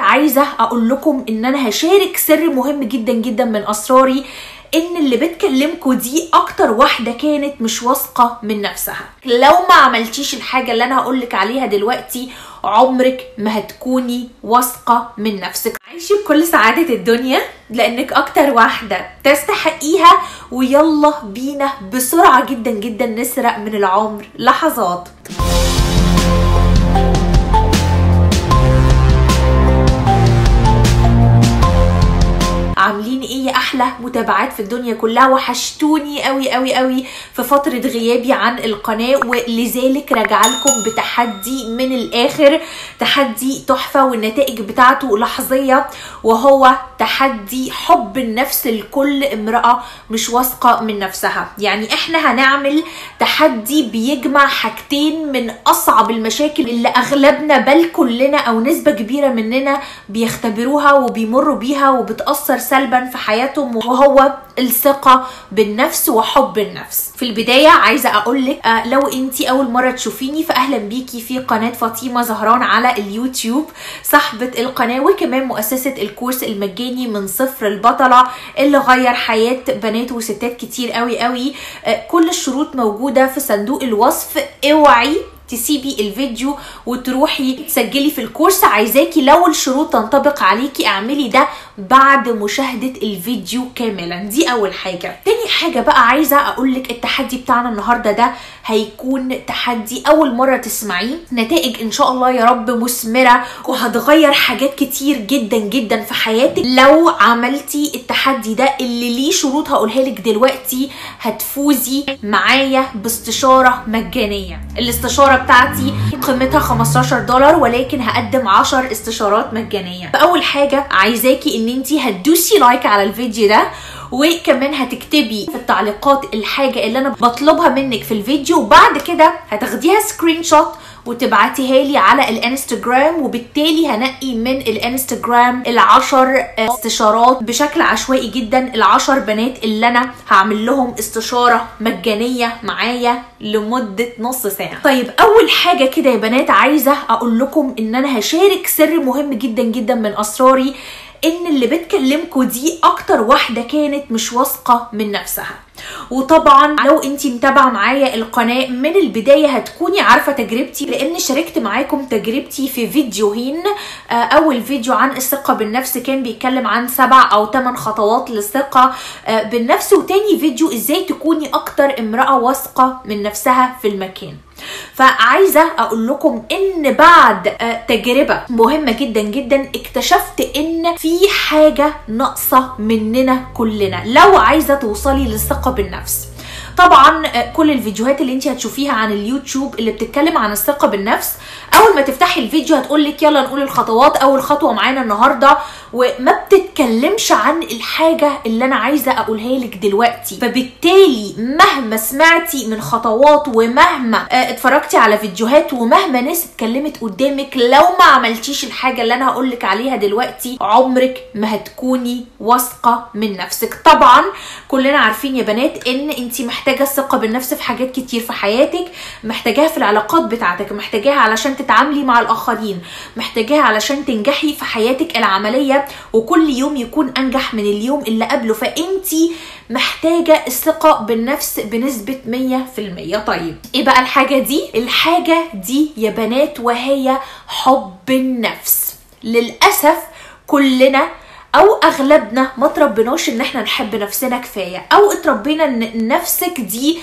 عايزه اقول لكم ان انا هشارك سر مهم جدا جدا من اسراري ان اللي بتكلمكوا دي اكتر واحده كانت مش واثقه من نفسها لو ما عملتيش الحاجه اللي انا هقولك عليها دلوقتي عمرك ما هتكوني واثقه من نفسك عيشي بكل سعاده الدنيا لانك اكتر واحده تستحقيها ويلا بينا بسرعه جدا جدا نسرق من العمر لحظات عاملين ايه يا احلى متابعات في الدنيا كلها وحشتوني قوي قوي قوي في فتره غيابي عن القناه ولذلك راجعه لكم بتحدي من الاخر تحدي تحفه والنتائج بتاعته لحظيه وهو تحدي حب النفس لكل امراه مش واثقه من نفسها يعني احنا هنعمل تحدي بيجمع حاجتين من اصعب المشاكل اللي اغلبنا بل كلنا او نسبه كبيره مننا بيختبروها وبيمروا بيها وبتاثر سلبا في حياتهم وهو الثقة بالنفس وحب النفس في البداية عايزة أقولك آه لو انتي أول مرة تشوفيني فأهلا بيكي في قناة فاطمة زهران على اليوتيوب صاحبة القناة وكمان مؤسسة الكورس المجاني من صفر البطلة اللي غير حياة بنات وستات كتير قوي قوي آه كل الشروط موجودة في صندوق الوصف اوعي تسيبي الفيديو وتروحي تسجلي في الكورس عايزاكي لو الشروط تنطبق عليكي اعملي ده بعد مشاهدة الفيديو كاملا دي اول حاجة تاني حاجة بقى عايزة اقولك التحدي بتاعنا النهاردة ده هيكون تحدي اول مرة تسمعيه نتائج ان شاء الله يا رب مثمرة وهتغير حاجات كتير جدا جدا في حياتك لو عملتي التحدي ده اللي ليه شروط هقولها لك دلوقتي هتفوزي معايا باستشارة مجانية الاستشارة بتاعتي قيمتها 15 دولار ولكن هقدم 10 استشارات مجانيه فاول حاجه عايزاكي ان انت هتدوسي لايك على الفيديو ده وكمان هتكتبي في التعليقات الحاجه اللي انا بطلبها منك في الفيديو وبعد كده هتاخديها سكرين شوت وتبعتيها لي على الانستجرام وبالتالي هنقي من الانستجرام العشر استشارات بشكل عشوائي جدا العشر بنات اللي انا هعمل لهم استشارة مجانية معايا لمدة نص ساعة طيب اول حاجة كده يا بنات عايزة اقول لكم ان انا هشارك سر مهم جدا جدا من اسراري ان اللي بتكلمكوا دي اكتر واحدة كانت مش واثقة من نفسها وطبعا لو انت متابعه معايا القناه من البدايه هتكوني عارفه تجربتي لان شاركت معاكم تجربتي في فيديوهين اول فيديو عن الثقه بالنفس كان بيتكلم عن سبع او ثمان خطوات للثقه بالنفس وتاني فيديو ازاي تكوني اكتر امراه واثقه من نفسها في المكان فعايزه اقول لكم ان بعد تجربه مهمه جدا جدا اكتشفت ان في حاجه ناقصه مننا كلنا لو عايزه توصلي للثقه بالنفس طبعا كل الفيديوهات اللي انت هتشوفيها عن اليوتيوب اللي بتتكلم عن الثقه بالنفس اول ما تفتحي الفيديو هتقول لك يلا نقول الخطوات اول خطوه معانا النهارده وما بتتكلمش عن الحاجه اللي انا عايزه اقولها لك دلوقتي فبالتالي مهما سمعتي من خطوات ومهما اتفرجتي على فيديوهات ومهما ناس اتكلمت قدامك لو ما عملتيش الحاجه اللي انا هقول لك عليها دلوقتي عمرك ما هتكوني واثقه من نفسك طبعا كلنا عارفين يا بنات ان انت محتاجه الثقه بالنفس في حاجات كتير في حياتك محتاجاها في العلاقات بتاعتك محتاجاها علشان تتعاملي مع الاخرين محتاجاها علشان تنجحي في حياتك العمليه وكل يوم يكون انجح من اليوم اللي قبله فانت محتاجه الثقه بالنفس بنسبه 100% طيب ايه بقى الحاجه دي الحاجه دي يا بنات وهي حب النفس للاسف كلنا او اغلبنا ما تربناش ان احنا نحب نفسنا كفايه او اتربينا ان نفسك دي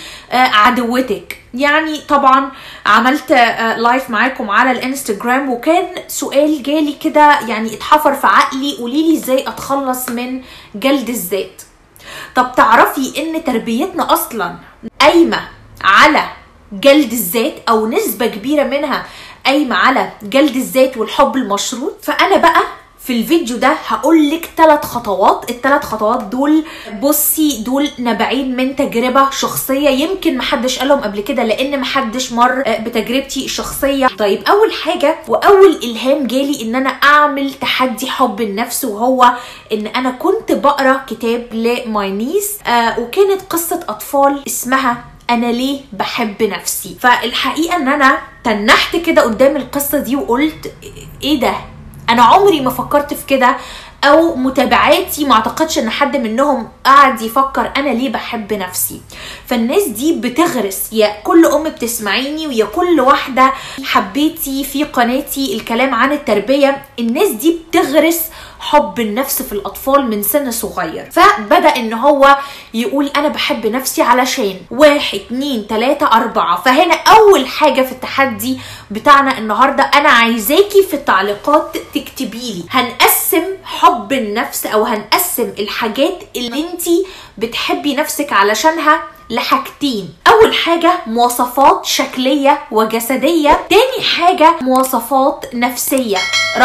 عدوتك يعني طبعا عملت لايف معاكم على الانستجرام وكان سؤال جالي كده يعني اتحفر في عقلي قولي لي ازاي اتخلص من جلد الذات طب تعرفي ان تربيتنا اصلا قايمه على جلد الذات او نسبه كبيره منها قايمه على جلد الذات والحب المشروط فانا بقى في الفيديو ده هقول لك ثلاث خطوات الثلاث خطوات دول بصي دول نابعين من تجربه شخصيه يمكن محدش قالهم قبل كده لان محدش مر بتجربتي الشخصيه طيب اول حاجه واول الهام جالي ان انا اعمل تحدي حب النفس وهو ان انا كنت بقرا كتاب لماي نيس آه وكانت قصه اطفال اسمها انا ليه بحب نفسي فالحقيقه ان انا تنحت كده قدام القصه دي وقلت ايه ده انا عمري ما فكرت في كده او متابعاتي ما اعتقدش ان حد منهم قاعد يفكر انا ليه بحب نفسي فالناس دي بتغرس يا كل ام بتسمعيني ويا كل واحده حبيتي في قناتي الكلام عن التربيه الناس دي بتغرس حب النفس في الاطفال من سن صغير فبدا ان هو يقول انا بحب نفسي علشان واحد اتنين تلاته اربعه فهنا اول حاجه في التحدي بتاعنا النهارده انا عايزاكي في التعليقات تكتبي لي هنقسم حب النفس او هنقسم الحاجات اللي انتي بتحبي نفسك علشانها لحاجتين اول حاجة مواصفات شكلية وجسدية تاني حاجة مواصفات نفسية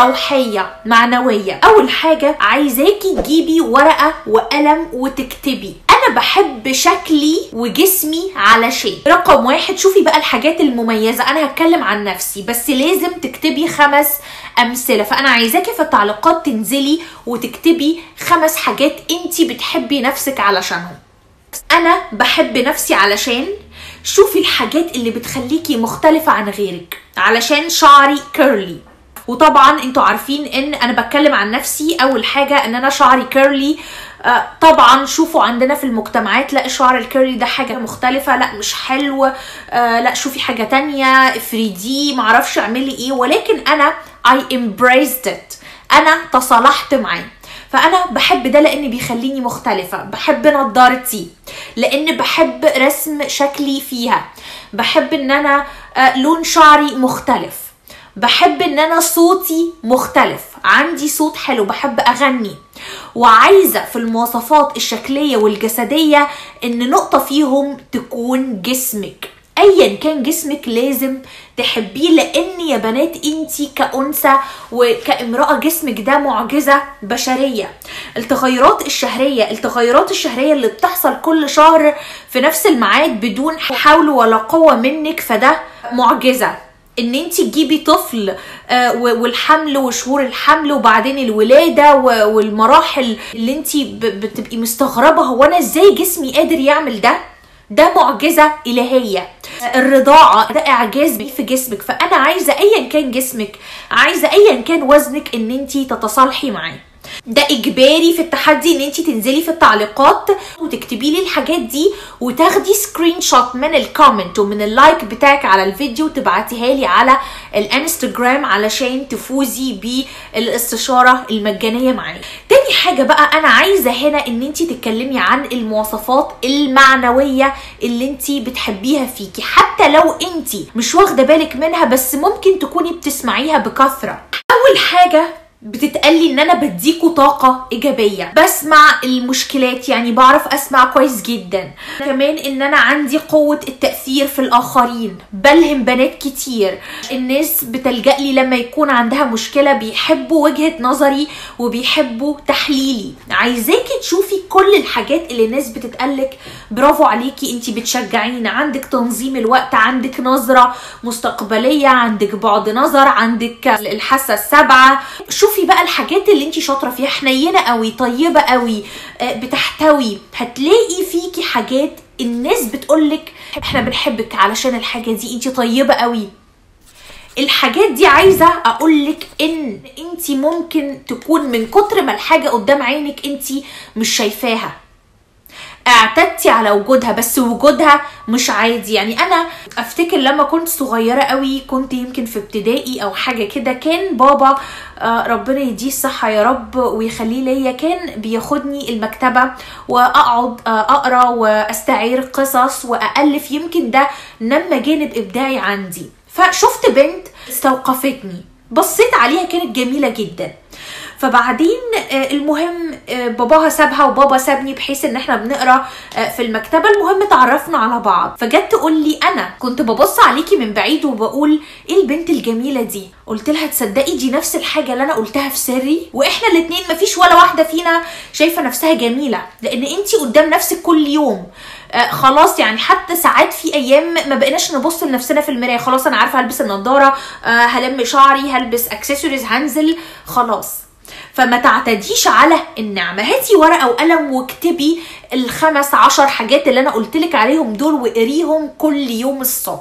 روحية معنوية اول حاجة عايزاكي تجيبي ورقة وقلم وتكتبي انا بحب شكلي وجسمي علشان رقم واحد شوفي بقى الحاجات المميزة انا هتكلم عن نفسي بس لازم تكتبي خمس امثله فانا عايزاكي في التعليقات تنزلي وتكتبي خمس حاجات انتي بتحبي نفسك علشانهم انا بحب نفسي علشان شوفي الحاجات اللي بتخليكي مختلفة عن غيرك علشان شعري كيرلي وطبعا انتوا عارفين ان انا بتكلم عن نفسي اول حاجة ان انا شعري كيرلي آه طبعا شوفوا عندنا في المجتمعات لا الشعر الكيرلي ده حاجة مختلفة لا مش حلو آه لا شوفي حاجة تانية افرديه معرفش اعملي ايه ولكن انا I embraced it انا تصالحت معاه فانا بحب ده لان بيخليني مختلفه بحب نضارتي لان بحب رسم شكلي فيها بحب ان انا لون شعري مختلف بحب ان انا صوتي مختلف عندي صوت حلو بحب اغني وعايزه في المواصفات الشكليه والجسديه ان نقطه فيهم تكون جسمك ايا كان جسمك لازم تحبيه لان يا بنات انتي كانثى وكامراه جسمك ده معجزه بشريه التغيرات الشهريه التغيرات الشهريه اللي بتحصل كل شهر في نفس الميعاد بدون حول ولا قوه منك فده معجزه ان انت تجيبي طفل آه والحمل وشهور الحمل وبعدين الولاده والمراحل اللي انت بتبقي مستغربه هو انا ازاي جسمي قادر يعمل ده ده معجزة إلهية الرضاعة ده إعجاز في جسمك فأنا عايزة أيا كان جسمك عايزة أيا كان وزنك إن انتي تتصالحي معاه ده اجباري في التحدي ان انت تنزلي في التعليقات وتكتبي لي الحاجات دي وتاخدي سكرين شوت من الكومنت ومن اللايك بتاعك على الفيديو وتبعتيها لي على الانستجرام علشان تفوزي بالاستشاره المجانيه معايا تاني حاجه بقى انا عايزه هنا ان انت تتكلمي عن المواصفات المعنويه اللي انت بتحبيها فيكي حتى لو انت مش واخده بالك منها بس ممكن تكوني بتسمعيها بكثره اول حاجه بتتقالي ان انا بديكوا طاقة ايجابية بسمع المشكلات يعني بعرف اسمع كويس جدا كمان ان انا عندي قوة التأثير في الاخرين بلهم بنات كتير الناس بتلجأ لي لما يكون عندها مشكلة بيحبوا وجهة نظري وبيحبوا تحليلي عايزاكي تشوفي كل الحاجات اللي الناس بتتقالك برافو عليكي انتي بتشجعينا عندك تنظيم الوقت عندك نظرة مستقبلية عندك بعد نظر عندك الحاسة السابعة شوفي بقى الحاجات اللي انت شاطره فيها حنينه قوي طيبه قوي بتحتوي هتلاقي فيكي حاجات الناس بتقولك احنا بنحبك علشان الحاجه دي انت طيبه قوي الحاجات دي عايزه اقولك ان انت ممكن تكون من كتر ما الحاجه قدام عينك انت مش شايفاها اعتدتي على وجودها بس وجودها مش عادي يعني انا افتكر لما كنت صغيره قوي كنت يمكن في ابتدائي او حاجه كده كان بابا آه ربنا يديه الصحه يا رب ويخليه ليا كان بياخدني المكتبه واقعد آه اقرا واستعير قصص والف يمكن ده نمى جانب ابداعي عندي فشفت بنت استوقفتني بصيت عليها كانت جميله جدا فبعدين المهم باباها سابها وبابا سابني بحيث ان احنا بنقرا في المكتبه المهم اتعرفنا على بعض فجت تقول لي انا كنت ببص عليكي من بعيد وبقول ايه البنت الجميله دي قلت لها تصدقي دي نفس الحاجه اللي انا قلتها في سري واحنا الاتنين مفيش ولا واحده فينا شايفه نفسها جميله لان انتي قدام نفسك كل يوم آه خلاص يعني حتى ساعات في ايام ما بقيناش نبص لنفسنا في المرايه خلاص انا عارفه هلبس النضاره آه هلم شعري هلبس اكسسوارز هنزل خلاص فما تعتديش على النعمة هاتي ورقة وقلم واكتبي الخمس عشر حاجات اللي أنا قلتلك عليهم دول وقريهم كل يوم الصبح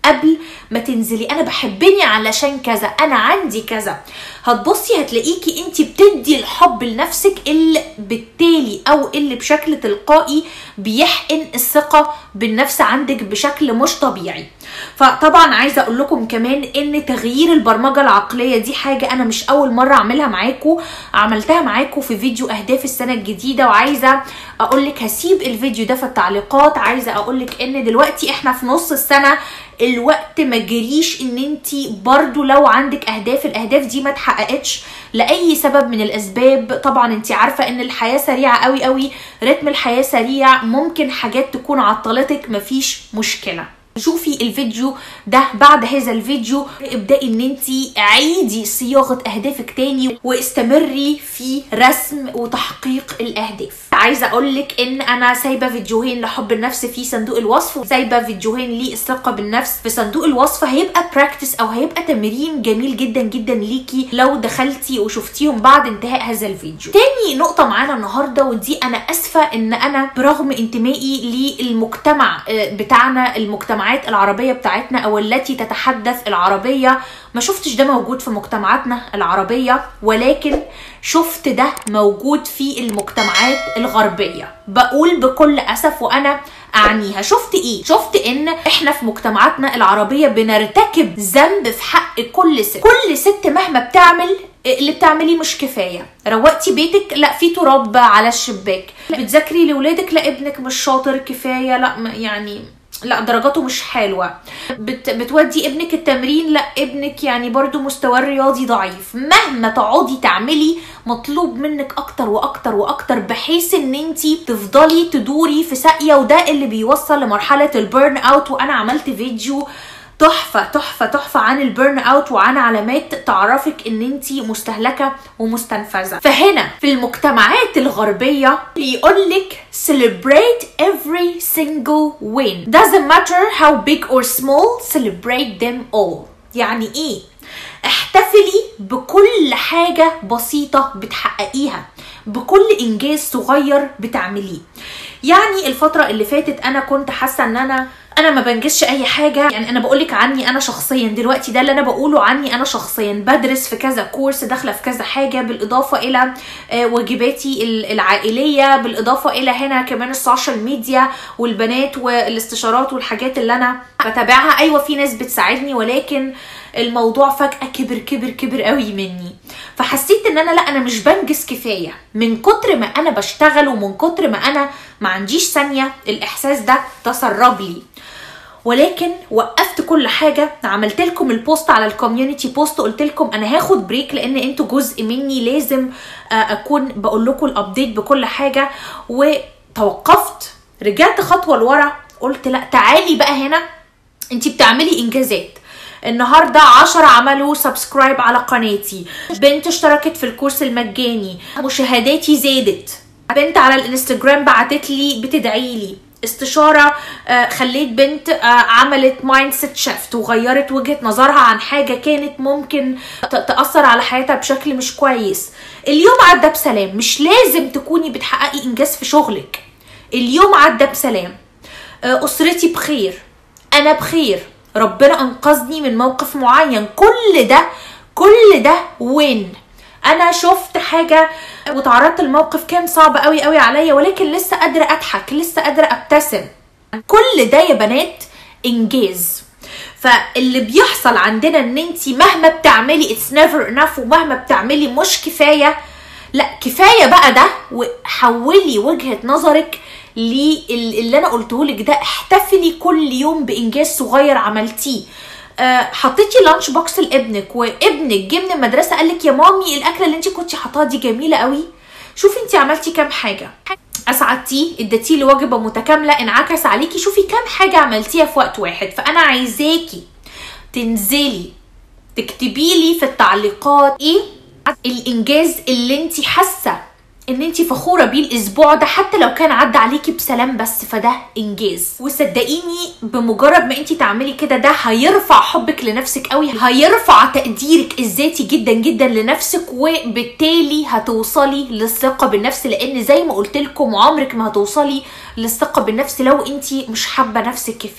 قبل ما تنزلي انا بحبني علشان كذا انا عندي كذا هتبصي هتلاقيكي انت بتدي الحب لنفسك اللي بالتالي او اللي بشكل تلقائي بيحقن الثقه بالنفس عندك بشكل مش طبيعي فطبعا عايزه اقول لكم كمان ان تغيير البرمجه العقليه دي حاجه انا مش اول مره اعملها معاكم عملتها معاكم في فيديو اهداف السنه الجديده وعايزه اقول لك هسيب الفيديو ده في التعليقات عايزه اقول لك ان دلوقتي احنا في نص السنه الوقت ما جريش ان انت برضو لو عندك اهداف الاهداف دي ما اتحققتش لاي سبب من الاسباب طبعا انت عارفه ان الحياه سريعه قوي قوي رتم الحياه سريع ممكن حاجات تكون عطلتك مفيش مشكله شوفي الفيديو ده بعد هذا الفيديو ابدأي ان انت عيدي صياغة اهدافك تاني واستمري في رسم وتحقيق الاهداف عايزة اقولك ان انا سايبة فيديوهين لحب النفس في صندوق الوصف وسايبة فيديوهين للثقة بالنفس في صندوق الوصف هيبقى براكتس او هيبقى تمرين جميل جدا جدا ليكي لو دخلتي وشفتيهم بعد انتهاء هذا الفيديو تاني نقطة معانا النهاردة ودي انا اسفة ان انا برغم انتمائي للمجتمع بتاعنا المجتمع المجتمعات العربية بتاعتنا أو التي تتحدث العربية ما شفتش ده موجود في مجتمعاتنا العربية ولكن شفت ده موجود في المجتمعات الغربية بقول بكل أسف وأنا أعنيها شفت إيه؟ شفت إن إحنا في مجتمعاتنا العربية بنرتكب ذنب في حق كل ست كل ست مهما بتعمل اللي بتعمليه مش كفايه روقتي بيتك لا في تراب على الشباك بتذاكري لاولادك لا ابنك مش شاطر كفايه لا يعني لا درجاته مش حلوه بت بتودي ابنك التمرين لا ابنك يعني برضو مستواه الرياضي ضعيف مهما تقعدي تعملي مطلوب منك اكتر واكتر واكتر بحيث ان انت تفضلي تدوري في ساقيه وده اللي بيوصل لمرحله البيرن اوت وانا عملت فيديو تحفة تحفة تحفة عن البيرن اوت وعن علامات تعرفك ان انت مستهلكة ومستنفذة فهنا في المجتمعات الغربية بيقولك celebrate every single win doesn't matter how big or small celebrate them all يعني ايه احتفلي بكل حاجة بسيطة بتحققيها بكل انجاز صغير بتعمليه يعني الفترة اللي فاتت انا كنت حاسة ان انا انا ما بنجزش اي حاجه يعني انا بقولك عني انا شخصيا دلوقتي ده اللي انا بقوله عني انا شخصيا بدرس في كذا كورس داخله في كذا حاجه بالاضافه الى واجباتي العائليه بالاضافه الى هنا كمان السوشيال ميديا والبنات والاستشارات والحاجات اللي انا بتابعها ايوه في ناس بتساعدني ولكن الموضوع فجاه كبر كبر كبر قوي مني فحسيت ان انا لا انا مش بنجز كفايه من كتر ما انا بشتغل ومن كتر ما انا ما عنديش ثانيه الاحساس ده تسرب لي ولكن وقفت كل حاجه عملت لكم البوست على الكوميونتي بوست قلت لكم انا هاخد بريك لان انتوا جزء مني لازم اكون بقول لكم الابديت بكل حاجه وتوقفت رجعت خطوه لورا قلت لا تعالي بقى هنا انت بتعملي انجازات النهاردة عشرة عملوا سبسكرايب على قناتي بنت اشتركت في الكورس المجاني مشاهداتي زادت بنت على الانستجرام بعتت لي بتدعي لي استشارة آه خليت بنت آه عملت مايند سيت شيفت وغيرت وجهة نظرها عن حاجة كانت ممكن تأثر على حياتها بشكل مش كويس اليوم عدى بسلام مش لازم تكوني بتحققي إنجاز في شغلك اليوم عدى بسلام آه أسرتي بخير أنا بخير ربنا انقذني من موقف معين كل ده كل ده وين انا شفت حاجه وتعرضت لموقف كان صعب قوي قوي عليا ولكن لسه قادره اضحك لسه قادره ابتسم كل ده يا بنات انجاز فاللي بيحصل عندنا ان انت مهما بتعملي اتس نيفر انف ومهما بتعملي مش كفايه لا كفايه بقى ده وحولي وجهه نظرك للي انا قلته لك ده احتفلي كل يوم بانجاز صغير عملتيه أه حطيتي لانش بوكس لابنك وابنك جه من المدرسه قال لك يا مامي الاكله اللي انت كنتي حاطاها دي جميله قوي شوفي انت عملتي كام حاجه اسعدتيه اديتيه له وجبه متكامله انعكس عليكي شوفي كام حاجه عملتيها في وقت واحد فانا عايزاكي تنزلي تكتبي لي في التعليقات ايه الانجاز اللي انت حاسه ان انت فخوره بيه الاسبوع ده حتى لو كان عدى عليكي بسلام بس فده انجاز وصدقيني بمجرد ما انت تعملي كده ده هيرفع حبك لنفسك قوي هيرفع تقديرك الذاتي جدا جدا لنفسك وبالتالي هتوصلي للثقه بالنفس لان زي ما قلت لكم عمرك ما هتوصلي للثقه بالنفس لو انت مش حابه نفسك كفايه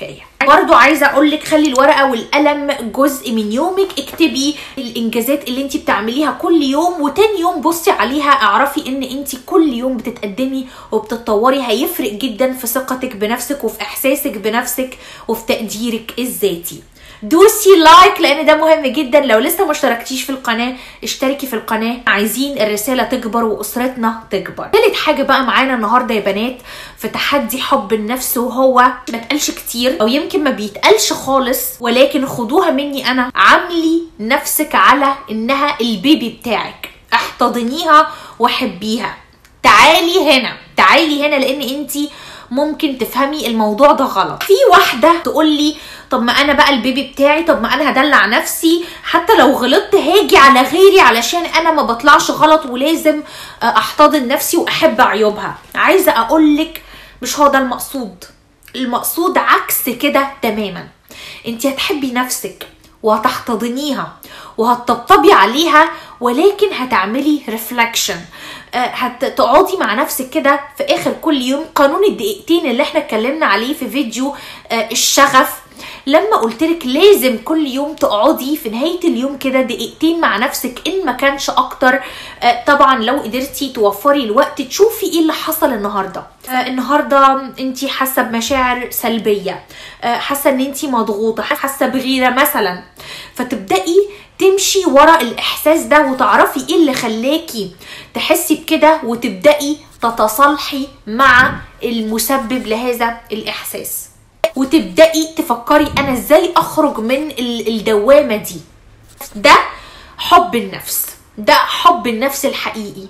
برضو عايزه اقول لك خلي الورقه والقلم جزء من يومك اكتبي الانجازات اللي انت بتعمليها كل يوم وتاني يوم بصي عليها اعرفي ان انت كل يوم بتتقدمي وبتتطوري هيفرق جدا في ثقتك بنفسك وفي احساسك بنفسك وفي تقديرك الذاتي دوسي لايك لان ده مهم جدا لو لسه ما اشتركتيش في القناه اشتركي في القناه عايزين الرساله تكبر واسرتنا تكبر ثالث حاجه بقى معانا النهارده يا بنات في تحدي حب النفس وهو ما اتقالش كتير او يمكن ما بيتقالش خالص ولكن خدوها مني انا عاملي نفسك على انها البيبي بتاعك احتضنيها وحبيها تعالي هنا تعالي هنا لان انتي ممكن تفهمي الموضوع ده غلط في واحده تقول لي طب ما انا بقى البيبي بتاعي طب ما انا هدلع نفسي حتى لو غلطت هاجي على غيري علشان انا ما بطلعش غلط ولازم احتضن نفسي واحب عيوبها عايزه اقول لك مش هو ده المقصود المقصود عكس كده تماما انت هتحبي نفسك وهتحتضنيها وهتطبطبي عليها ولكن هتعملي ريفلكشن هتقعدي مع نفسك كده في اخر كل يوم قانون الدقيقتين اللي احنا اتكلمنا عليه في فيديو الشغف لما قلتلك لازم كل يوم تقعدي في نهاية اليوم كده دقيقتين مع نفسك إن ما كانش أكتر آه طبعا لو قدرتي توفري الوقت تشوفي إيه اللي حصل النهاردة آه النهاردة أنت حاسة بمشاعر سلبية آه حاسة إن أنت مضغوطة حاسة بغيرة مثلا فتبدأي تمشي ورا الإحساس ده وتعرفي إيه اللي خلاكي تحسي بكده وتبدأي تتصالحي مع المسبب لهذا الإحساس وتبدأي تفكري أنا إزاي أخرج من الدوامة دي ده حب النفس ده حب النفس الحقيقي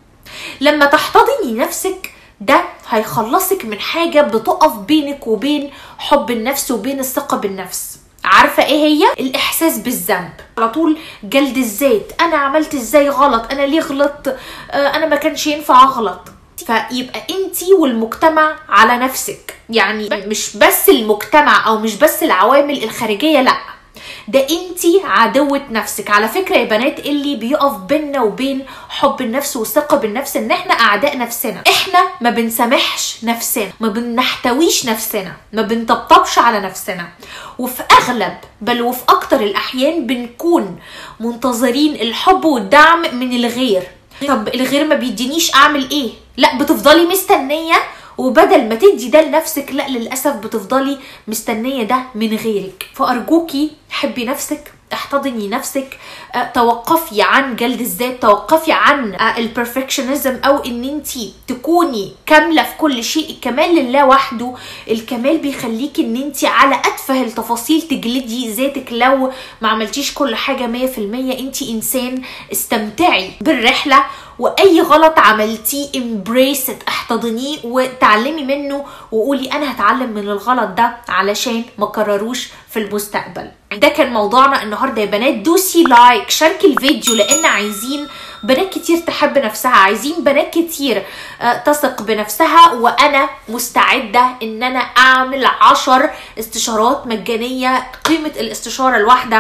لما تحتضني نفسك ده هيخلصك من حاجة بتقف بينك وبين حب النفس وبين الثقة بالنفس عارفة ايه هي؟ الإحساس بالذنب على طول جلد الذات أنا عملت ازاي غلط أنا ليه غلطت آه أنا ما كانش ينفع أغلط فيبقى انت والمجتمع على نفسك يعني مش بس المجتمع او مش بس العوامل الخارجيه لا ده انت عدوة نفسك على فكرة يا بنات اللي بيقف بينا وبين حب النفس والثقة بالنفس ان احنا اعداء نفسنا احنا ما بنسامحش نفسنا ما بنحتويش نفسنا ما بنطبطبش على نفسنا وفي اغلب بل وفي اكتر الاحيان بنكون منتظرين الحب والدعم من الغير طب الغير ما بيدينيش اعمل ايه لا بتفضلي مستنيه وبدل ما تدي ده لنفسك لا للاسف بتفضلي مستنيه ده من غيرك فارجوكي حبي نفسك احتضني نفسك اه توقفي عن جلد الذات توقفي عن اه البرفكشنزم او ان انت تكوني كامله في كل شيء الكمال لله وحده الكمال بيخليكي ان انت على اتفه التفاصيل تجلدي ذاتك لو ما عملتيش كل حاجه 100% انت انسان استمتعي بالرحله واي غلط عملتيه امبريس احتضنيه وتعلمي منه وقولي انا هتعلم من الغلط ده علشان ما كرروش في المستقبل ده كان موضوعنا النهارده يا بنات دوسي لايك شاركي الفيديو لان عايزين بنات كتير تحب نفسها عايزين بنات كتير تثق بنفسها وانا مستعده ان انا اعمل عشر استشارات مجانيه قيمه الاستشاره الواحده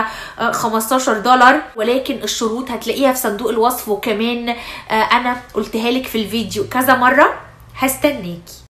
15 دولار ولكن الشروط هتلاقيها في صندوق الوصف وكمان انا قلتها لك في الفيديو كذا مره هستناكي